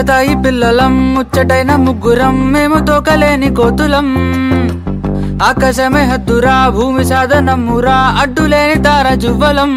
ఆకతాయి పిల్లలం ముచ్చటైన ముగ్గురం మేము తోకలేని కోతులం ఆకాశమే హద్దురా భూమి సాధనమురా అడ్డులేని తార జువ్వలం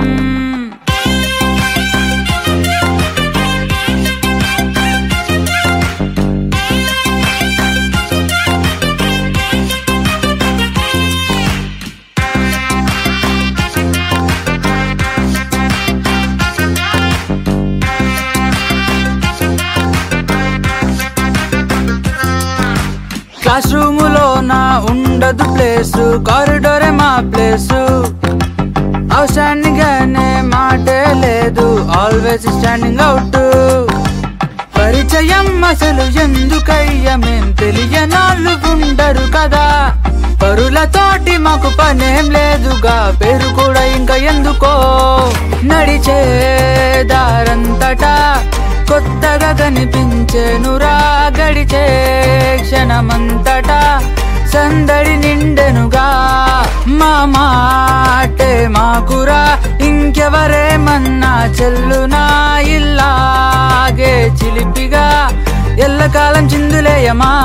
క్లాస్ రూములో నా ఉండదు ప్లేస్ కారిడోరే మా ప్లేస్ అవసరానిగానే మాటే లేదు ఆల్వేస్ స్టాండింగ్ అవుట్ పరిచయం అసలు ఎందుకయ్యా మేం తెలియనాళ్ళు ఉండరు కదా పరులతోటి మాకు పనేం లేదుగా పేరు కూడా ఇంకా ఎందుకో నడిచే దారంతటా కొత్తగా కనిపించేనురా గడిచే క్షణమంతటా సందడి నిండెనుగా మా మాటే మాకురా ఇంకెవరేమన్నా చెల్లునా ఇల్లాగే చిలిపిగా ఎల్లకాలం చిందులేయమా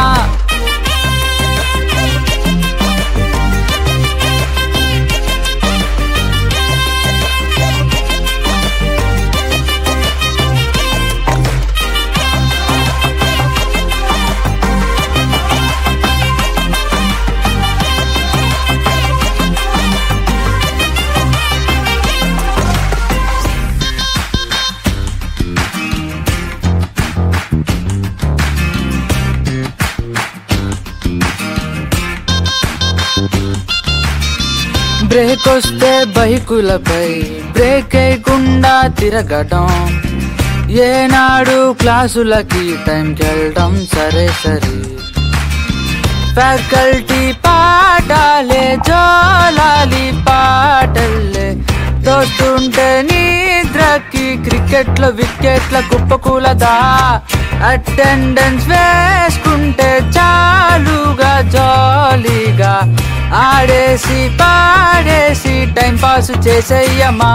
బ్రేక్ వస్తే బైకులపై బ్రేక్ వేయకుండా తిరగడం ఏనాడు క్లాసులకి టైంకి వెళ్ళడం సరే సరే ఫ్యాకల్టీ పాఠాలే జోలాలి పాటల్లే తోస్తుంటే నిద్రకి క్రికెట్ లో వికెట్ల కుప్పకూలదా అటెండెన్స్ వేసుకుంటే చాలుగా జాలీగా ఆడేసి పాడేసి టైం పాస్ చేసేయమ్మా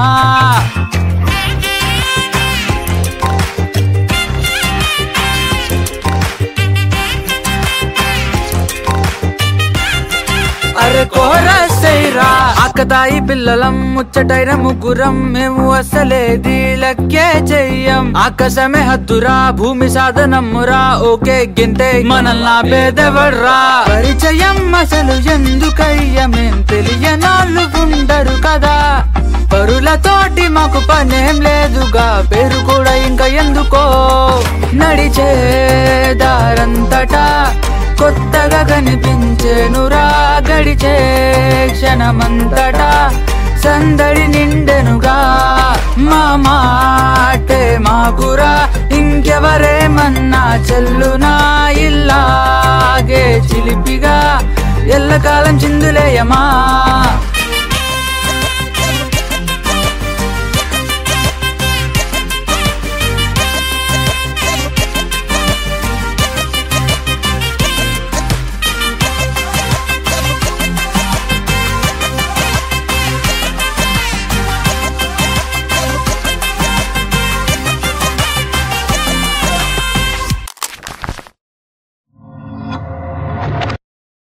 అరే కోరసైరా అక్కదాయి పిల్లలం ముచ్చటైన ముగ్గురం మేము అసలేది లెక్కే చెయ్యం ఆకాశమే హద్దురా భూమి సాధనమురా ఓకే గింతే మనల్లా పేదెవర్రా పరిచయం అసలు ఎందుకయ్య మేం తెలియనాళ్ళు ఉండరు కదా పరులతోటి మాకు పనేం లేదుగా పేరు కూడా ఇంకా ఎందుకో నడిచే దారంతటా కొత్తగా కనిపించేనురా గడిచే క్షణమంతటా సందడి నిండెనుగా మా మాటే మాకురా ఇంకెవరేమన్నా చెల్లునా ఇల్లాగే చిలిపిగా ఎల్లకాలం చిందులేయమా